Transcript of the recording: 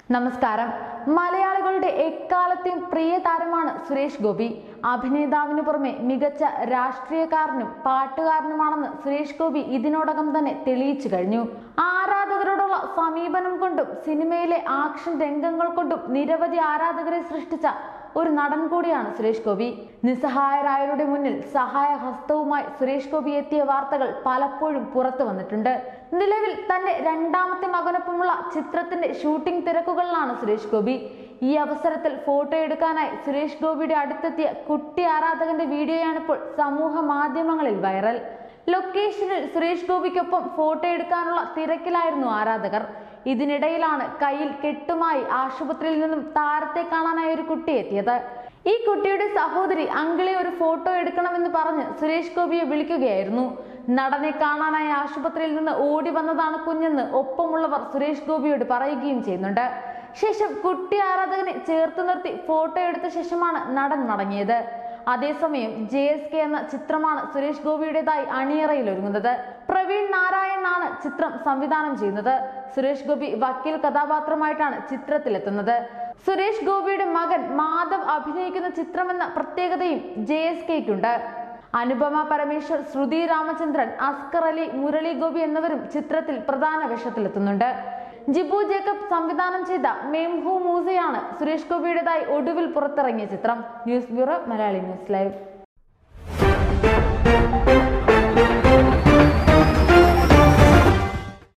നമസ്കാരം മലയാളികളുടെ എക്കാലത്തെയും പ്രിയ താരമാണ് സുരേഷ് ഗോപി അഭിനേതാവിന് പുറമെ മികച്ച രാഷ്ട്രീയക്കാരനും പാട്ടുകാരനുമാണെന്ന് സുരേഷ് ഗോപി ഇതിനോടകം തന്നെ തെളിയിച്ചു കഴിഞ്ഞു ആരാധകരോടുള്ള സമീപനം കൊണ്ടും സിനിമയിലെ ആക്ഷൻ രംഗങ്ങൾ കൊണ്ടും നിരവധി ആരാധകരെ സൃഷ്ടിച്ച ഒരു നടൻ കൂടിയാണ് സുരേഷ് ഗോപി നിസ്സഹായരായവരുടെ മുന്നിൽ സഹായ ഹസ്തവുമായി സുരേഷ് ഗോപി എത്തിയ വാർത്തകൾ പലപ്പോഴും പുറത്തു വന്നിട്ടുണ്ട് നിലവിൽ തന്റെ രണ്ടാമത്തെ മകനൊപ്പമുള്ള ചിത്രത്തിന്റെ ഷൂട്ടിംഗ് തിരക്കുകളിലാണ് സുരേഷ് ഗോപി ഈ അവസരത്തിൽ ഫോട്ടോ എടുക്കാനായി സുരേഷ് ഗോപിയുടെ അടുത്തെത്തിയ കുട്ടി ആരാധകന്റെ വീഡിയോയാണ് ഇപ്പോൾ സമൂഹ മാധ്യമങ്ങളിൽ വൈറൽ ലൊക്കേഷനിൽ സുരേഷ് ഗോപിക്കൊപ്പം ഫോട്ടോ എടുക്കാനുള്ള തിരക്കിലായിരുന്നു ആരാധകർ ഇതിനിടയിലാണ് കയ്യിൽ കെട്ടുമായി ആശുപത്രിയിൽ നിന്നും താരത്തെ കാണാനായി ഒരു കുട്ടി എത്തിയത് ഈ കുട്ടിയുടെ സഹോദരി അങ്കിളെ ഒരു ഫോട്ടോ എടുക്കണമെന്ന് പറഞ്ഞ് സുരേഷ് ഗോപിയെ വിളിക്കുകയായിരുന്നു നടനെ കാണാനായി ആശുപത്രിയിൽ നിന്ന് ഓടി വന്നതാണ് കുഞ്ഞെന്ന് ഒപ്പമുള്ളവർ സുരേഷ് ഗോപിയോട് പറയുകയും ചെയ്യുന്നുണ്ട് ശേഷം കുട്ടി ആരാധകനെ ചേർത്ത് നിർത്തി ഫോട്ടോ എടുത്ത ശേഷമാണ് നടൻ മടങ്ങിയത് അതേസമയം ജെ എസ് കെ എന്ന ചിത്രമാണ് സുരേഷ് ഗോപിയുടേതായി അണിയറയിൽ ഒരുങ്ങുന്നത് പ്രവീൺ നാരായണനാണ് ചിത്രം സംവിധാനം ചെയ്യുന്നത് സുരേഷ് ഗോപി വക്കീൽ കഥാപാത്രമായിട്ടാണ് ചിത്രത്തിലെത്തുന്നത് സുരേഷ് ഗോപിയുടെ മകൻ മാധവ് അഭിനയിക്കുന്ന ചിത്രമെന്ന പ്രത്യേകതയും ജെ എസ് കെയ്ക്കുണ്ട് അനുപമ പരമേശ്വർ ശ്രുതി രാമചന്ദ്രൻ അസ്കർ അലി മുരളി ഗോപി എന്നിവരും ചിത്രത്തിൽ പ്രധാന വേഷത്തിലെത്തുന്നുണ്ട് ജിബു ജേക്കബ് സംവിധാനം ചെയ്ത മെംഹു മൂസയാണ് സുരേഷ് ഗോപിയുടേതായി ഒടുവിൽ പുറത്തിറങ്ങിയ ചിത്രം news bureau Malayali news live